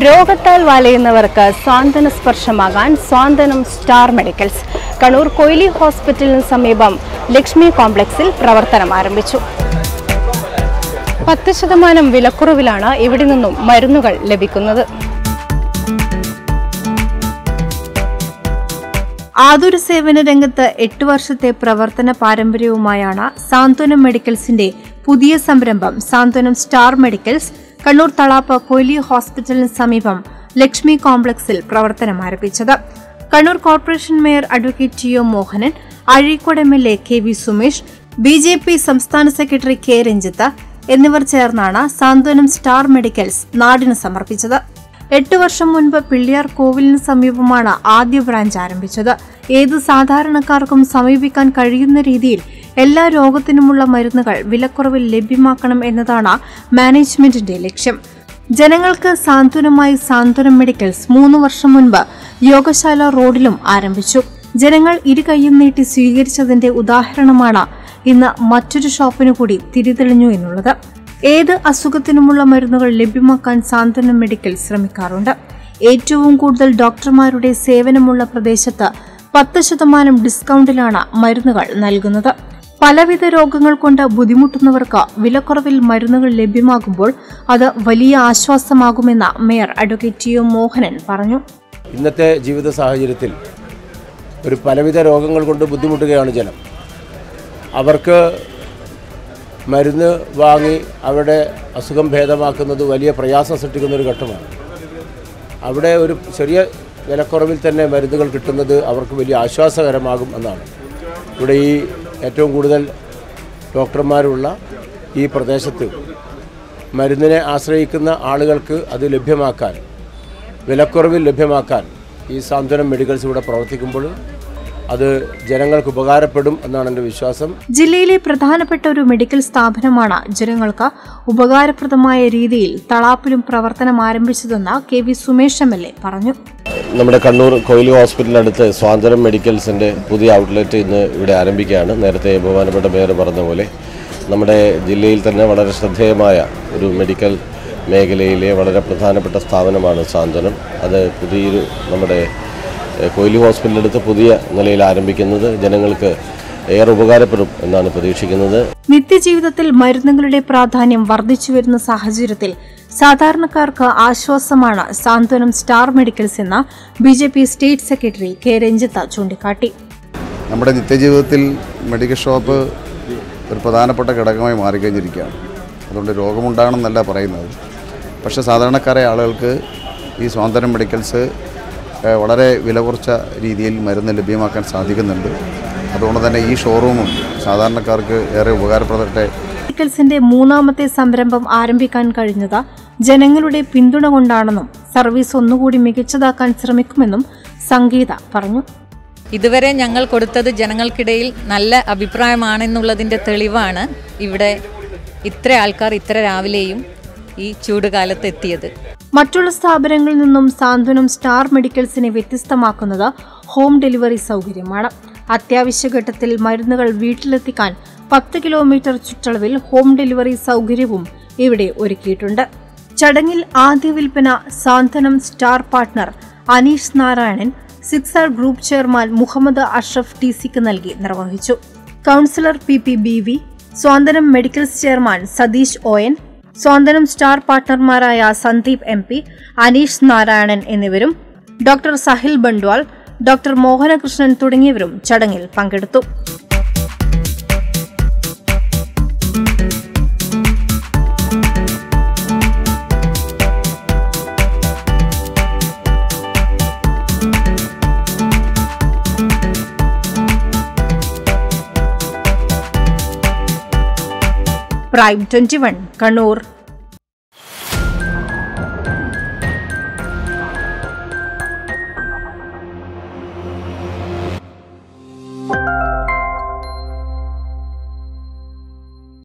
രോഗത്താൽ വലയുന്നവർക്ക് സ്വാന്തന സ്പർശമാകാൻ സ്വാന്തനം സ്റ്റാർ മെഡിക്കൽസ് കണ്ണൂർ കൊയിലി ഹോസ്പിറ്റലിന് സമീപം ലക്ഷ്മി കോംപ്ലക്സിൽ പ്രവർത്തനം ആരംഭിച്ചു പത്ത് ശതമാനം വിലക്കുറവിലാണ് ഇവിടെ നിന്നും മരുന്നുകൾ ലഭിക്കുന്നത് ആതുര സേവന രംഗത്ത് എട്ട് വർഷത്തെ പ്രവർത്തന പാരമ്പര്യവുമായാണ് സാന്ത്വനം മെഡിക്കൽസിന്റെ പുതിയ സംരംഭം സാന്ത്വനം സ്റ്റാർ മെഡിക്കൽസ് കണ്ണൂർ തളാപ്പ് കൊയിലി ഹോസ്പിറ്റലിന് സമീപം ലക്ഷ്മി കോംപ്ലക്സിൽ പ്രവർത്തനം ആരംഭിച്ചത് Kannur corporation mayor advocate T O Mohanan Azhikode M L A K V Sumesh B J P സംസ്ഥാന സെക്രട്ടറി കെ രഞ്ജിത്ത് എന്നിവർ ചേർന്നാണ് സാന്ത്വനം സ്റ്റാർ മെഡിക്കൽസ് നാടിന് സമർപ്പിച്ചത് എട്ട് വർഷം മുൻപ് പിള്ളിയാർ കോവിലിന് സമീപമാണ് ആദ്യ ബ്രാഞ്ച് ആരംഭിച്ചത് ഏത് സാധാരണക്കാർക്കും സമീപിക്കാൻ കഴിയുന്ന രീതിയിൽ എല്ലാ രോഗത്തിനുമുള്ള മരുന്നുകൾ വിലക്കുറവിൽ ലഭ്യമാക്കണം എന്നതാണ് മാനേജ്മെന്റിന്റെ ലക്ഷ്യം ജനങ്ങൾക്ക് സാന്ത്വനമായി സാന്ത്വനം മെഡിക്കൽസ് മൂന്ന് വർഷം മുൻപ് യോഗശാല റോഡിലും ആരംഭിച്ചു ജനങ്ങൾ ഇരു കൈയും നീട്ടി സ്വീകരിച്ചതിന്റെ ഉദാഹരണമാണ് ഇന്ന് മറ്റൊരു ഷോപ്പിനു കൂടി തിരിതെളിഞ്ഞു എന്നുള്ളത് ഏത് അസുഖത്തിനുമുള്ള മരുന്നുകൾ ലഭ്യമാക്കാൻ സാന്ത്വനം മെഡിക്കൽ ശ്രമിക്കാറുണ്ട് ഏറ്റവും കൂടുതൽ ഡോക്ടർമാരുടെ സേവനമുള്ള പ്രദേശത്ത് പത്ത് ശതമാനം ഡിസ്കൗണ്ടിലാണ് മരുന്നുകൾ നൽകുന്നത് പലവിധ രോഗങ്ങൾ കൊണ്ട് ബുദ്ധിമുട്ടുന്നവർക്ക് വിലക്കുറവിൽ മരുന്നുകൾ ലഭ്യമാകുമ്പോൾ അത് വലിയ ആശ്വാസമാകുമെന്ന് mayor advocate T O Mohanan പറഞ്ഞു ഇന്നത്തെ ജീവിത സാഹചര്യത്തിൽ ഒരു പലവിധ രോഗങ്ങൾ കൊണ്ട് ബുദ്ധിമുട്ടുകയാണ് ജനം അവർക്ക് മരുന്ന് വാങ്ങി അവരുടെ അസുഖം ഭേദമാക്കുന്നത് വലിയ പ്രയാസം സൃഷ്ടിക്കുന്ന ഒരു ഘട്ടമാണ് അവിടെ ഒരു ചെറിയ വിലക്കുറവിൽ തന്നെ മരുന്നുകൾ കിട്ടുന്നത് അവർക്ക് വലിയ ആശ്വാസകരമാകും എന്നാണ് ഇവിടെ ഈ ഏറ്റവും കൂടുതൽ ഡോക്ടർമാരുള്ള ഈ പ്രദേശത്ത് മരുന്നിനെ ആശ്രയിക്കുന്ന ആളുകൾക്ക് അത് ലഭ്യമാക്കാൻ വിലക്കുറവിൽ ലഭ്യമാക്കാൻ ഈ സാന്ത്വനം മെഡിക്കൽസ് ഇവിടെ പ്രവർത്തിക്കുമ്പോൾ അത് ജനങ്ങൾക്ക് ഉപകാരപ്പെടും എന്നാണ് എൻ്റെ വിശ്വാസം ജില്ലയിലെ പ്രധാനപ്പെട്ട ഒരു മെഡിക്കൽ സ്ഥാപനമാണ് ജനങ്ങൾക്ക് ഉപകാരപ്രദമായ രീതിയിൽ തളാപ്പിലും പ്രവർത്തനം ആരംഭിച്ചതെന്ന് K V Sumesh M L A പറഞ്ഞു നമ്മുടെ കണ്ണൂർ കൊയിലി ഹോസ്പിറ്റലിനടുത്ത് സ്വാതന്ത്ര്യം മെഡിക്കൽസിൻ്റെ പുതിയ ഔട്ട്ലെറ്റ് ഇന്ന് ഇവിടെ ആരംഭിക്കുകയാണ് നേരത്തെ ബഹുമാനപ്പെട്ട മേയർ പറഞ്ഞ പോലെ നമ്മുടെ ജില്ലയിൽ തന്നെ വളരെ ശ്രദ്ധേയമായ ഒരു മെഡിക്കൽ മേഖലയിലെ വളരെ പ്രധാനപ്പെട്ട സ്ഥാപനമാണ് സാന്ത്വനം അത് പുതിയൊരു നമ്മുടെ എഹ്, കൊയിലി ഹോസ്പിറ്റലിനടുത്ത് പുതിയ നിലയിൽ ആരംഭിക്കുന്നത് ജനങ്ങൾക്ക് ഏറെ ഉപകാരപ്പെടും എന്നാണ് പ്രതീക്ഷിക്കുന്നത് നിത്യജീവിതത്തിൽ മരുന്നുകളുടെ പ്രാധാന്യം വർദ്ധിച്ചു വരുന്ന സാഹചര്യത്തിൽ സാധാരണക്കാർക്ക് ആശ്വാസമാണ് സാന്ത്വനം സ്റ്റാർ മെഡിക്കൽസ് എന്ന B J P state secretary K Ranjith ചൂണ്ടിക്കാട്ടി നമ്മുടെ നിത്യജീവിതത്തിൽ മെഡിക്കൽ ഷോപ്പ് ഒരു പ്രധാനപ്പെട്ട ഘടകമായി മാറിക്കഴിഞ്ഞിരിക്കുകയാണ് അതുകൊണ്ട് രോഗമുണ്ടാകണമെന്നല്ല പറയുന്നത് പക്ഷേ സാധാരണക്കാരായ ആളുകൾക്ക് ഈ സ്വാതന്ത്ര്യം മെഡിക്കൽസ് ഏഹ്, വളരെ വില കുറച്ച രീതിയിൽ മരുന്ന് ലഭ്യമാക്കാൻ സാധിക്കുന്നുണ്ട് അതുകൊണ്ട് തന്നെ ഈ ഷോറൂമും സാധാരണക്കാർക്ക് ഏറെ ഉപകാരപ്പെടട്ടെ മെഡിക്കൽസിന്റെ മൂന്നാമത്തെ സംരംഭം ആരംഭിക്കാൻ കഴിഞ്ഞത് ജനങ്ങളുടെ പിന്തുണ കൊണ്ടാണെന്നും സർവീസ് ഒന്നുകൂടി മികച്ചതാക്കാൻ ശ്രമിക്കുമെന്നും സംഗീത പറഞ്ഞു ഇതുവരെ ഞങ്ങൾ കൊടുത്തത് ജനങ്ങൾക്കിടയിൽ നല്ല അഭിപ്രായമാണെന്നുള്ളതിൻ്റെ തെളിവാണ് ഇവിടെ ഇത്ര ആൾക്കാർ ഇത്ര രാവിലെയും ഈ ചൂടുകാലത്ത് എത്തിയത് മറ്റുള്ള സ്ഥാപനങ്ങളിൽ നിന്നും സാന്ത്വനം സ്റ്റാർ മെഡിക്കൽസിനെ വ്യത്യസ്തമാക്കുന്നത് ഹോം ഡെലിവറി സൗകര്യമാണ് അത്യാവശ്യ ഘട്ടത്തിൽ മരുന്നുകൾ വീട്ടിലെത്തിക്കാൻ പത്ത് കിലോമീറ്റർ ചുറ്റളവിൽ ഹോം ഡെലിവറി സൗകര്യവും ഇവിടെ ഒരുക്കിയിട്ടുണ്ട് ചടങ്ങിൽ ആദ്യ വിൽപ്പന Santhwanam star partner Aneesh Narayanan sixer group chairman Muhammad Ashraf T സിക്ക് നൽകി നിർവഹിച്ചു councillor P P B V സ്വാതന്ത്ര്യം medicals chairman Satheesh O N സ്വാതന്ത്ര്യം സ്റ്റാർ പാർട്ട്ണർമാരായ സന്ദീപ് എം പി അനീഷ് നാരായണൻ എന്നിവരും ഡോക്ടർ സഹിൽ ബണ്ട്വാൾ ഡോക്ടർ മോഹനകൃഷ്ണൻ തുടങ്ങിയവരും ചടങ്ങിൽ പങ്കെടുത്തു പ്രൈം ട്വന്റി വൺ കണ്ണൂർ